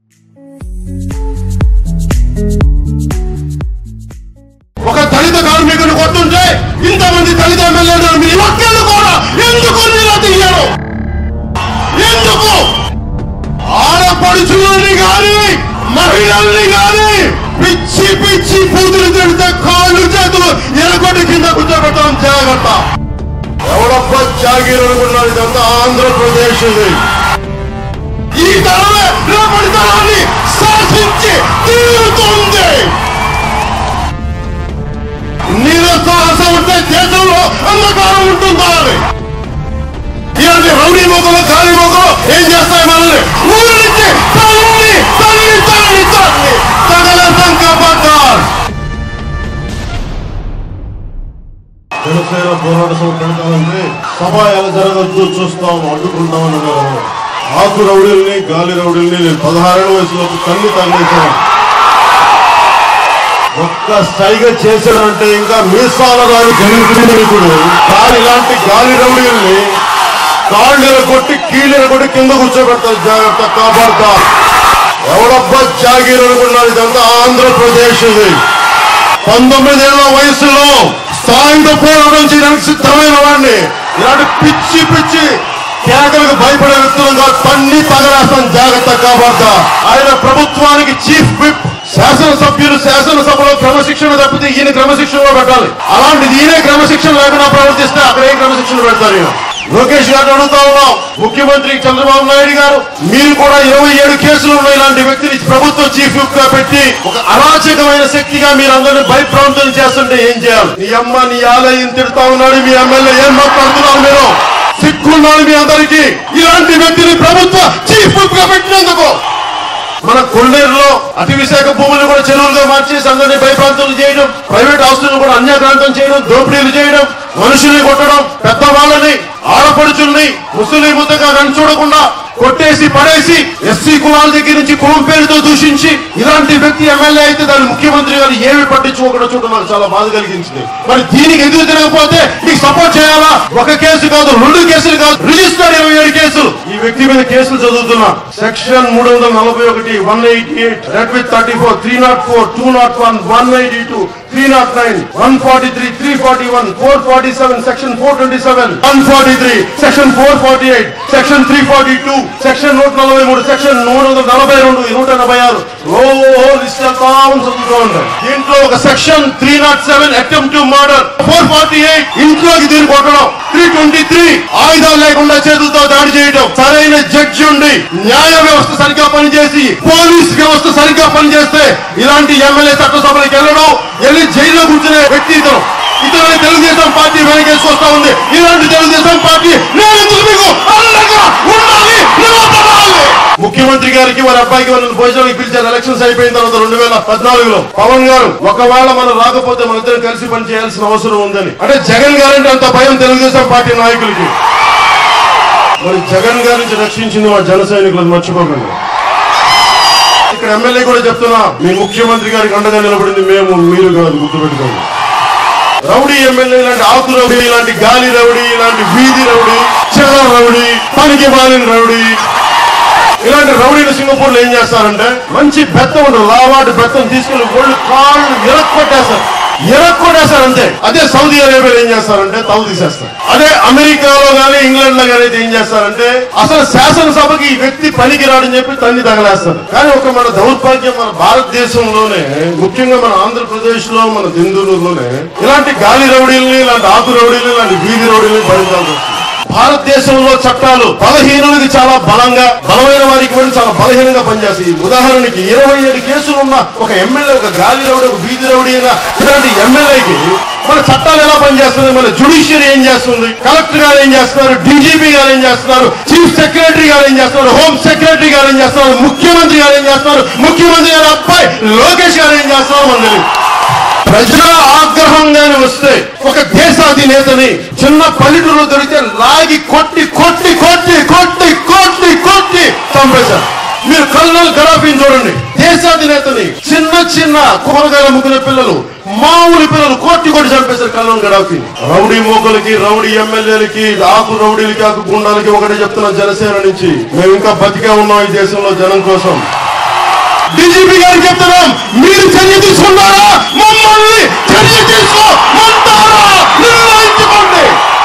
ఒక దళిత కార్మికుని కొట్టుంటే ఇంతమంది దళిత ఎమ్మెల్యేలు మీ ఒక్కళ్ళు కూడా ఎందుకు నిల తీయరు ఎందుకు ఆడపడుచులని గాని మహిళల్ని గాని పిచ్చి పిచ్చి పూతులు తిడితే కాళ్ళు చేతులు ఎరగొట్టి కింద కూర్చోబెట్టడం జాగ్రత్త ఎవడప్ప జాగీర్ అనుకున్నాడు ఇదంతా ఆంధ్రప్రదేశ్ ఇది ఈ తరమే రేపటి తరాన్ని శాసించి తీరుతుంది నిరసాహసం ఉంటే దేశంలో అంధకారం ఉంటుందా అని ఇలాంటి రౌడీ మొక్కలు ఖాళీ మొక్కలు ఏం చేస్తాయి మనల్ని ఊరి నుంచి తల్లి తల్లి తల్లి తల్లి సకల సంకపడ్డారు జనసేన పోరాట సభ పెడతామంటే సభ ఎలా జరగద్దు చూస్తాం అడ్డుకుంటామని అన్నారు ఆకు రౌడీల్ని గాలి రౌడీల్ని నేను పదహారేళ్ళ వయసులో తల్లి తగిలేశాను ఒక్క సైగ చేశాడంటే ఇంకా మీసాల రాని గణితుడు కానీ ఇలాంటి గాలి రౌడీల్ని కాళ్ళు కొట్టి కీళ్ళ కొట్టి కింద కూర్చోబెడతారు జాగ్రత్త కాపాడుతా ఎవడబ్బా జాగీర్ అనుకున్నారు ఇదంతా ఆంధ్రప్రదేశ్ ఇది పంతొమ్మిదేళ్ల వయసులో సాయుధ పోరాటం చేయడానికి సిద్ధమైన వాడిని ఇలాంటి పిచ్చి పిచ్చి కేకలకు భయపడే వ్యక్తులుగా తన్ని తగలేస్తాం జాగ్రత్త కాపాడతా ఆయన ప్రభుత్వానికి చీఫ్ విప్ శాసనసభ్యులు శాసనసభలో క్రమశిక్షణ తప్పితే ఈయన క్రమశిక్షణలో పెట్టాలి అలాంటిది ఈయనే క్రమశిక్షణ లేకుండా ప్రవర్తిస్తే అక్కడ ఏం క్రమశిక్షణ పెడతారు ఈయన లోకేష్ గారిని అడుగుతా ఉన్నాం ముఖ్యమంత్రి చంద్రబాబు నాయుడు గారు మీరు కూడా ఇరవై ఏడు కేసులు ఉన్న ఇలాంటి వ్యక్తిని ప్రభుత్వ చీఫ్ విప్ గా పెట్టి ఒక అరాచకమైన శక్తిగా మీరు అందరినీ భయప్రాంతం చేస్తుంటే ఏం చేయాలి నీ అమ్మ నీ ఆలయం తిడతా ఉన్నాడు మీ ఎమ్మెల్యే ఏం మాట్లాడుతున్నారు మీరు సిగ్గున్నాడు మీ అందరికీ ఇలాంటి వ్యక్తిని ప్రభుత్వ చీఫ్ విప్ గా పెట్టినందుకు మన కొల్లేరులో అటవీ శాఖ భూములను కూడా చెరువులుగా మార్చేసి అందరినీ భయప్రాంతాలు చేయడం ప్రైవేట్ ఆస్తులను కూడా అన్యాక్రాంతం చేయడం దోపిడీలు చేయడం మనుషుల్ని కొట్టడం పెద్దవాళ్ళని ఆడపడుచుల్ని ముసలి ముద్దగా కని చూడకుండా కొట్టేసి పడేసి ఎస్సీ కులాల దగ్గర నుంచి కులం పేరుతో దూషించి ఇలాంటి వ్యక్తి ఎమ్మెల్యే అయితే దాని ముఖ్యమంత్రి గారు ఏమి పట్టించుకోకుండా చూడడం నాకు చాలా బాధ కలిగించింది మరి దీనికి ఎదురు తిరగకపోతే మీకు సపోర్ట్ చేయాలా ఒక కేసు కాదు రెండు కేసులు కాదు రిజిస్టర్ ఇరవై ఏడు కేసులు ఈ వ్యక్తి మీద కేసులు చదువుతున్నా సెక్షన్ మూడు వందల నలభై ఒకటి one eighty eight read with thirty four three nought four two nought one one eighty two three nought nine one forty three three forty one four forty seven section four twenty seven one forty three section four forty eight section three forty two section నూట నలభై మూడు section మూడు వందల నలభై రెండు నూట ఎనభై ఆరు ఓ లిస్ట్ వెళ్తా ఉంది చదువుతూ ఉంటాయి దీంట్లో ఒక section three nought seven attempt to murder four forty eight ఇంట్లోకి దీన్ని కొట్టడం త్రీ ట్వంటీ త్రీ ఆయుధాలు లేకుండా చేతులతో దాడి చేయడం సరైన జడ్జి ఉండి న్యాయ వ్యవస్థ సరిగ్గా పనిచేసి పోలీస్ వ్యవస్థ సరిగ్గా పనిచేస్తే ఇలాంటి ఎమ్మెల్యే చట్టసభలకు వెళ్ళడం వెళ్ళి జైల్లో కూర్చునే వ్యక్తి ఇతను ఇతరులు తెలుగుదేశం పార్టీ వెనకేసుకొస్తా ఉంది ఇలాంటి తెలుగుదేశం పార్టీ నేను ఎందుకు మీకు అండగా ఉండాలి నిలబడాలి ముఖ్యమంత్రి గారికి వారి అబ్బాయికి వాళ్ళని భోజనానికి పిలిచారు ఎలక్షన్స్ అయిపోయిన తర్వాత రెండు వేల పద్నాలుగులో పవన్ గారు ఒకవేళ మనం రాకపోతే మన ఇద్దరు కలిసి పని చేయాల్సిన అవసరం ఉందని అంటే జగన్ గారంటే అంత భయం తెలుగుదేశం పార్టీ నాయకులకి మరి జగన్ గారి నుంచి రక్షించింది మా జన సైనికులను మర్చిపోకండి ఇక్కడ ఎమ్మెల్యే కూడా చెప్తున్నా మీ ముఖ్యమంత్రి గారికి అండగా నిలబడింది మేము మీరు కాదు గుర్తుపెట్టుకోండి రౌడీ ఎమ్మెల్యే ఇలాంటి ఆకు రౌడీ ఇలాంటి గాలి రౌడీ ఇలాంటి వీధి రౌడీ చిల్లర రౌడీ పనికి మాలిన రౌడీ ఇలాంటి రౌడీలు సింగపూర్ లో ఏం చేస్తారంటే మంచి బెత్తం ఉంటుంది లావాటి బెత్తం తీసుకెళ్లి ఒళ్ళు కాళ్ళు ఇరక్కొట్టేస్తారు ఇరక్కొట్టేస్తారు అంతే అదే సౌదీ అరేబియాలో ఏం చేస్తారంటే తల తీసేస్తారు అదే అమెరికాలో గానీ ఇంగ్లాండ్ లో గానీ అయితే ఏం చేస్తారంటే అసలు శాసనసభకి ఈ వ్యక్తి పనికి రాడని చెప్పి తన్ని తగలేస్తారు కానీ ఒక మన దౌర్భాగ్యం మన భారతదేశంలోనే ముఖ్యంగా మన ఆంధ్రప్రదేశ్ లో మన దిందూరులోనే ఇలాంటి గాలి రౌడీల్ని ఇలాంటి ఆకు రౌడీలు ఇలాంటి వీధి రౌడీల్ని భరించాల్సి వస్తుంది భారతదేశంలో చట్టాలు బలహీనులకి చాలా బలంగా బలమైన వారికి కూడా చాలా బలహీనంగా పనిచేస్తాయి ఉదాహరణకి ఇరవై ఏడు కేసులు ఉన్న ఒక ఎమ్మెల్యే ఒక గాలి రౌడీ ఒక వీధి రౌడీ అయినా ఇలాంటి ఎమ్మెల్యేకి మన చట్టాలు ఎలా పనిచేస్తుంది మన జుడిషియరీ ఏం చేస్తుంది కలెక్టర్ గారు ఏం చేస్తున్నారు డీజీపీ గారు ఏం చేస్తున్నారు చీఫ్ సెక్రటరీ గారు ఏం చేస్తున్నారు హోమ్ సెక్రటరీ గారు ఏం చేస్తున్నారు ముఖ్యమంత్రి గారు ఏం చేస్తున్నారు ముఖ్యమంత్రి గారి అబ్బాయి లోకేష్ గారు ఏం చేస్తున్నారు మన తెలియదు ప్రజల ఆగ్రహంగానే వస్తే ఒక దేశాధినేతని చిన్న పల్లెటూరులో దొరికితే లాగి కొట్టి కొట్టి కొట్టి కొట్టి కొట్టి కొట్టి చంపేశారు మీరు కల్నల్ గడాఫీని చూడండి దేశాధినేతని చిన్న చిన్న కూరగాయల ముగ్గుల పిల్లలు మామూలు పిల్లలు కొట్టి కొట్టి చంపేశారు కల్నల్ గడాఫీ రౌడీ మోకలకి రౌడీ ఎమ్మెల్యేలకి ఆకు రౌడీలకి ఆకు గుండాలకి ఒకటే చెప్తున్నా జనసేన నుంచి మేము ఇంకా బతికే ఉన్నాం ఈ దేశంలో జనం కోసం డీజీపీ గారికి చెప్తున్నాం మీరు చర్య తీసుకున్నారా మమ్మల్ని చర్య తీసుకోమంటారా నిర్ణయించుకోండి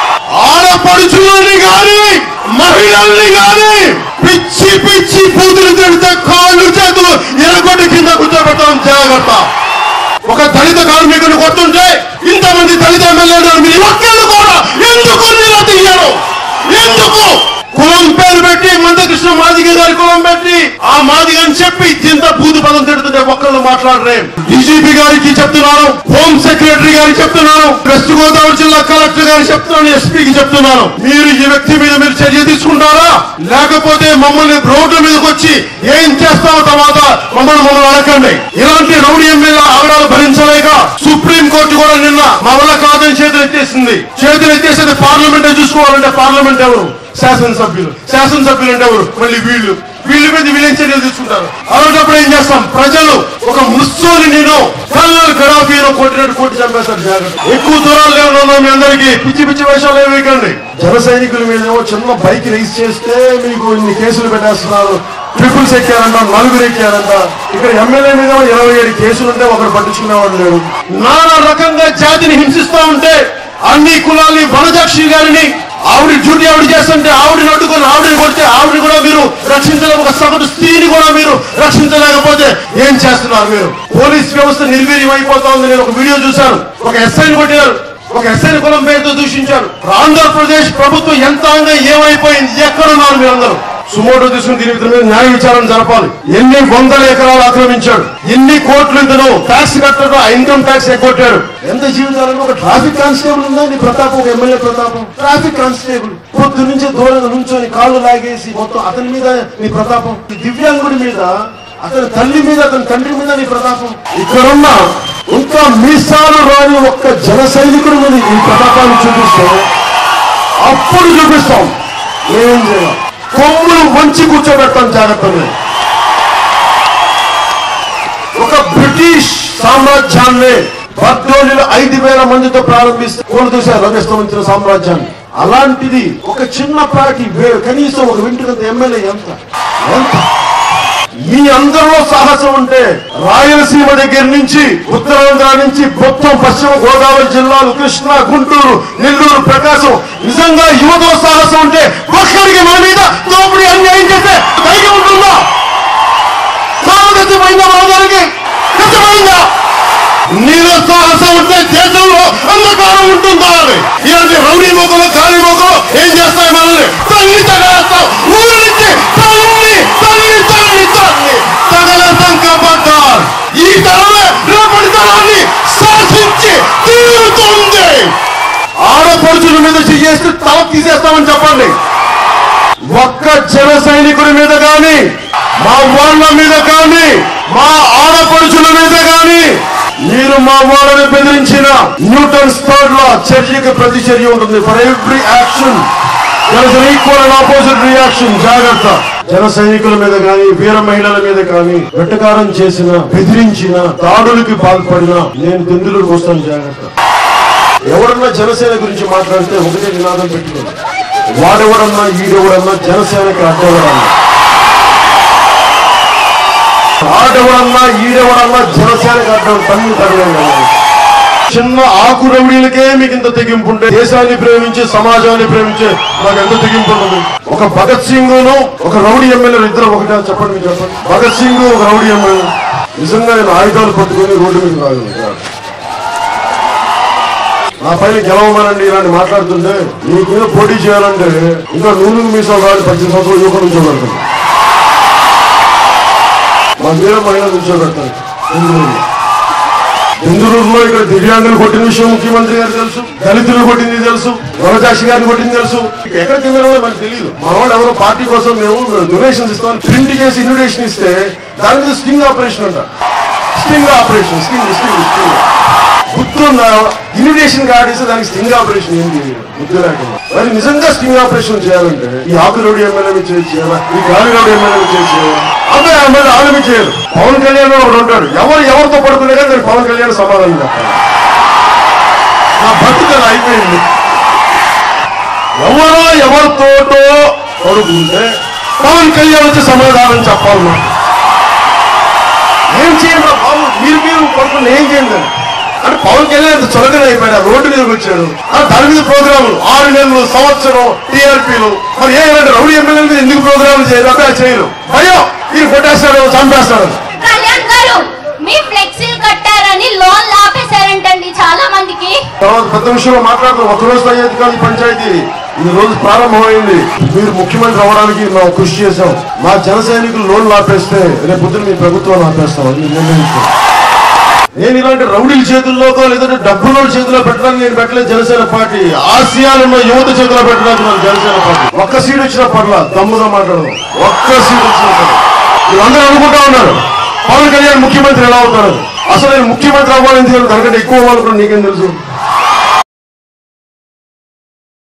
ఆడపడుచులని గాని మహిళల్ని గాని పిచ్చి పిచ్చి పూతులు తిడితే కాళ్ళు చేతులు ఎరగొట్టి కింద కూర్చోబెట్టడం జాగ్రత్త ఒక దళిత కార్మికుని కొట్టుంటే ఇంతమంది దళిత ఎమ్మెల్యేలు మీరు ఒక్కళ్ళు కూడా ఎందుకు నిలదీయరు ఎందుకు కులం పేరు పెట్టి మందకృష్ణ మాదిగ గారి కులం పెట్టి ఆ మాదిగ అని చెప్పి ఇంత బూదు పదం తిడుతుంటే ఒక్కళ్ళు మాట్లాడరే డీజీపీ గారికి చెప్తున్నాను హోమ్ సెక్రటరీ గారికి చెప్తున్నాను వెస్ట్ గోదావరి జిల్లా కలెక్టర్ గారికి చెప్తున్నాను ఎస్పీకి చెప్తున్నాను మీరు ఈ వ్యక్తి మీద మీరు చర్య తీసుకుంటారా లేకపోతే మమ్మల్ని రోడ్ల మీదకి వచ్చి ఏం చేస్తామో తర్వాత మమ్మల్ని మమ్మల్ని అడగండి ఇలాంటి రౌడీ ఎమ్మెల్యే ఆగడాలు భరించలేక సుప్రీం కోర్టు కూడా నిన్న మా వల్ల కాదని చేతులు ఎత్తేసింది చేతులు ఎత్తేసేది పార్లమెంట్ చూసుకోవాలంటే పార్లమెంట్ ఎవరు శాసనసభ్యులు శాసనసభ్యులు అంటే ఎవరు మళ్ళీ వీళ్ళు వీళ్ళ మీద వీళ్ళేం చర్యలు తీసుకుంటారు అలాంటప్పుడు ఏం చేస్తాం ప్రజలు ఒక ముస్సోని నేను కల్లర్ గడాఫీలో కొట్టినట్టు కొట్టి చంపేస్తారు జాగ్రత్త ఎక్కువ దూరాలు లేవు మీ అందరికి పిచ్చి పిచ్చి వేషాలు ఏమికండి జన సైనికుల మీద ఏమో చిన్న బైక్ రేస్ చేస్తే మీకు ఇన్ని కేసులు పెట్టేస్తున్నారు ట్రిపుల్స్ ఎక్కారంట నలుగురు ఎక్కారంట ఇక్కడ ఎమ్మెల్యే మీద ఇరవై ఏడు కేసులు ఉంటే ఒకరు పట్టించుకునేవాడు లేడు నానా రకంగా జాతిని హింసిస్తా ఉంటే అన్ని కులాల్ని వనజాక్షి గారిని ఆవిడ డ్యూటీ ఆవిడ చేస్తుంటే ఆవిడని అడ్డుకొని ఆవిడని కొడితే ఆవిడని కూడా మీరు రక్షించలేక ఒక సగటు స్త్రీని కూడా మీరు రక్షించలేకపోతే ఏం చేస్తున్నారు మీరు పోలీస్ వ్యవస్థ నిర్వీర్యం అయిపోతా ఉంది నేను ఒక వీడియో చూశాను ఒక ఎస్ఐని కొట్టారు ఒక ఎస్ఐని కులం పేరుతో దూషించారు ఆంధ్రప్రదేశ్ ప్రభుత్వం ఎంత అంగా ఏమైపోయింది ఎక్కడున్నారు మీరందరూ సుమోటో తీసుకుని దీని మీద న్యాయ విచారణ జరపాలి ఎన్ని వందల ఎకరాలు ఆక్రమించాడు ఎన్ని కోట్లు ఇంతను ట్యాక్స్ కట్టడం ఇన్కమ్ ట్యాక్స్ ఎగ్గొట్టాడు ఎంత జీవితాలను ఒక ట్రాఫిక్ కానిస్టేబుల్ ఉందా నీ ప్రతాపం ఒక ఎమ్మెల్యే ప్రతాపం ట్రాఫిక్ కానిస్టేబుల్ పొద్దు నుంచి దూరంగా నుంచొని కాళ్ళు లాగేసి మొత్తం అతని మీద నీ ప్రతాపం ఈ దివ్యాంగుడి మీద అతని తల్లి మీద అతని తండ్రి మీద నీ ప్రతాపం ఇక్కడున్న ఇంకా మీసాలు రాని ఒక్క జన సైనికుడి మీద ఈ ప్రతాపాన్ని చూపిస్తే అప్పుడు చూపిస్తాం ఏం చేయాలి కొమ్ములు వంచి కూర్చోబెడతాం జాగ్రత్తగా ఒక బ్రిటిష్ సామ్రాజ్యాన్ని బర్దోలిలో ఐదు వేల మందితో ప్రారంభిస్తే కోరుదూశారు రవిస్తమించిన సామ్రాజ్యాన్ని అలాంటిది ఒక చిన్న పార్టీ వే- కనీసం ఒక వింటున్నంత ఎమ్మెల్యే ఎంత ఎంత మీ అందరిలో సాహసం ఉంటే రాయలసీమ దగ్గర నుంచి ఉత్తరాంధ్ర నుంచి మొత్తం పశ్చిమ గోదావరి జిల్లాలు కృష్ణా గుంటూరు నెల్లూరు ప్రకాశం నిజంగా యువతలో సాహసం ఉంటే ఒక్కడికి మన మీద దోపిడీ అన్యాయం చేస్తే ధైర్యం ఉంటుందా సామర్థ్యమైందా మన దానికి ఖచ్చితమైందా నీలో సాహసం ఉంటే దేశంలో అంధకారం ఉంటుందా అని ఇలాంటి రౌడీ మొక్కలు గాలి మొక్కలు ఏం చేస్తాయి మనల్ని తల్లి తగలేస్తాం ఊరి నుంచి తల్లి తల్లి తల్లి తల్లి తగలేస్తాం కాపాడతారు ఈ తరమే రేపటి తరాన్ని శాసించి తీరుతుంది ఆడపడుచుల మీద చేస్తే తల తీసేస్తామని చెప్పండి ఒక్క జన సైనికుడి మీద గాని మా వాళ్ళ మీద గాని మా ఆడపడుచుల మీద గాని మీరు మా వాళ్ళని బెదిరించిన న్యూటన్స్ థర్డ్ లా చర్యకి ప్రతి చర్య ఉంటుంది for every action equal and opposite reaction జాగ్రత్త జన సైనికుల మీద గాని వీర మహిళల మీద కానీ వెట్టకారం చేసిన బెదిరించిన దాడులకి పాల్పడిన నేను దిందులకు వస్తాను జాగ్రత్త ఎవడన్నా జనసేన గురించి మాట్లాడితే ఒకటే నినాదం పెట్టుకోండి వాడెవడన్నా ఈడెవడన్నా జనసేనకి అడ్డెవడన్నా ఆడెవడన్నా ఈడెవడన్నా జనసేనకి అడ్డం తల్లి తగలేదు చిన్న ఆకు రౌడీలకే మీకు ఇంత తెగింపు ఉంటే దేశాన్ని ప్రేమించి సమాజాన్ని ప్రేమించే నాకు ఎంత తెగింపు ఉంటుంది ఒక భగత్ సింగ్ ను ఒక రౌడీ ఎమ్మెల్యే ఇద్దరు ఒకటే చెప్పండి మీరు చెప్పండి భగత్ సింగ్ ఒక రౌడీ ఎమ్మెల్యే నిజంగా నేను ఆయుధాలు పట్టుకొని రోడ్డు మీద రాగలను నా పైన గెలవమనండి ఇలాంటి మాట్లాడుతుంటే నీకు మీద పోటీ చేయాలంటే ఇంకా నూనె మీసాలు రాని పద్దెనిమిది సంవత్సరాలు యువకులు నుంచోబెడతాను మా మీద మహిళ నుంచోబెడతాను బెంగళూరులో బెంగళూరులో ఇక్కడ దివ్యాంగులు కొట్టిన విషయం ముఖ్యమంత్రి గారు తెలుసు దళితులు కొట్టింది తెలుసు వరదాక్షి గారిని కొట్టింది తెలుసు ఎక్కడ కింద మనకు తెలియదు మా వాళ్ళు ఎవరో పార్టీ కోసం మేము డొనేషన్స్ ఇస్తామని ప్రింట్ చేసి ఇన్విటేషన్ ఇస్తే దాని మీద స్టింగ్ ఆపరేషన్ అంట sting operation sting sting sting గుర్తుందా ఇన్విటేషన్ కార్డు ఇస్తే దానికి స్టింగ్ ఆపరేషన్ ఏంటి గుర్తు లేకుండా మరి నిజంగా స్టింగ్ ఆపరేషన్ చేయాలంటే ఈ ఆకురోడి ఎమ్మెల్యే మీద చేయాలి చేయాలా ఈ గాలిరోడి ఎమ్మెల్యే మీద చేయాలా అదే ఎమ్మెల్యే ఆమె చేయరు పవన్ కళ్యాణ్ ఒకడు ఉంటాడు ఎవరు ఎవరితో పడుకునే కానీ దానికి పవన్ కళ్యాణ్ సమాధానం చెప్పాలి నా బతుకలు అయిపోయింది ఎవరో ఎవరితోటో పడుకుంటే పవన్ కళ్యాణ్ వచ్చి సమాధానం చెప్పాలి నాకు పవన్ కళ్యాణ్ అంత చులకన అయిపోయాడు ఆ రోడ్డు మీదకి వచ్చాడు ఆ దాని మీద ప్రోగ్రాములు ఆరు నెలలు సంవత్సరం టీఆర్పీలు మరి ఏమంటే రౌడీ ఎమ్మెల్యేల మీద ఎందుకు ప్రోగ్రాములు చేయరు అక్కడ చేయరు భయం ఇది కొట్టేస్తాడు చంపేస్తాడు కళ్యాణ్ గారు మీ ఫ్లెక్సీలు కట్టారని లోన్ ఆపేశారంటండి చాలా మందికి తర్వాత పెద్ద విషయంలో మాట్లాడుతాం ఒక రోజు అయ్యేది కాదు ఈ పంచాయతీ ఈ రోజు ప్రారంభమైంది మీరు ముఖ్యమంత్రి అవ్వడానికి మేము కృషి చేశాం మా జన సైనికులు లోన్లు ఆపేస్తే రేపు పొద్దున మీ ప్రభుత్వం ఆపేస్తాం అది మీరు నిర్ణయించుకోండి నేను ఇలాంటి రౌడీల చేతుల్లోకో లేదంటే డబ్బుల చేతిలో పెట్టడానికి నేను పెట్టలేదు జనసేన పార్టీ ఆసియాలో యువత చేతిలో పెట్టడానికి నాకు జనసేన పార్టీ ఒక్క సీట్ వచ్చిన పర్ల తమ్ముగా మాట్లాడదు ఒక్క సీట్ వచ్చిన పర్ల వీళ్ళందరూ అనుకుంటా ఉన్నారు పవన్ కళ్యాణ్ ముఖ్యమంత్రి ఎలా అవుతారు అసలు నేను ముఖ్యమంత్రి అవ్వాలని తెలుసు దానికంటే ఎక్కువ వాళ్ళు కూడా నీకేం తెలుసు